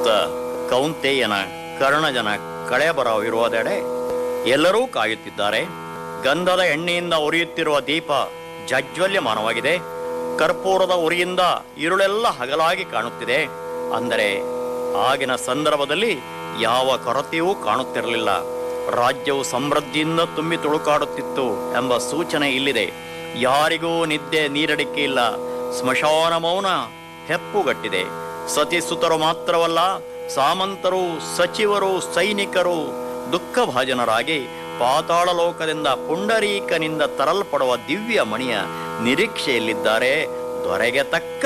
ಸುತ್ತ ಕೌಂತೆಯನ ಕರ್ಣಜನ ಕಳೆಬರವಿರುವುದೆಡೆ ಎಲ್ಲರೂ ಕಾಯುತ್ತಿದ್ದಾರೆ ಗಂಧದ ಎಣ್ಣೆಯಿಂದ ಉರಿಯುತ್ತಿರುವ ದೀಪ ಜಾಜ್ವಲ್ಯಮಾನವಾಗಿದೆ ಕರ್ಪೂರದ ಉರಿಯಿಂದ ഇരുಳೆಲ್ಲ ಹಗಲಾಗಿ ಕಾಣುತ್ತಿದೆ ಅಂದರೆ ಆಗಿನ ಸಂದರ್ಭದಲ್ಲಿ ಯಾವ ಕೊರತೆಯೂ ಕಾಣುತ್ತಿರಲಿಲ್ಲ ರಾಜ್ಯವು ಸಮೃದ್ಧಿಯಿಂದ ತುಂಬಿ ತುಳುಕಾಡುತ್ತಿತ್ತು ಎಂಬ ಸೂಚನೆ ಇಲ್ಲಿದೆ ಯಾರಿಗೂ ನಿದ್ದೆ ನೀರಡಿಕೆ ಇಲ್ಲ ಸ್ಮಶಾನ ಮೌನ ಹೆಪ್ಪುಗಟ್ಟಿದೆ ಸತಿಸುತರು ಮಾತ್ರವಲ್ಲ ಸಾಮಂತರು ಸಚಿವರು ಸೈನಿಕರು ದುಃಖಭಾಜನರಾಗಿ ಪಾತಾಳ ಲೋಕದಿಂದ ಪುಂಡರೀಕನಿಂದ ತರಲ್ಪಡುವ ದಿವ್ಯ ಮಣಿಯ ನಿರೀಕ್ಷೆಯಲ್ಲಿದ್ದಾರೆ ದೊರೆಗೆ ತಕ್ಕ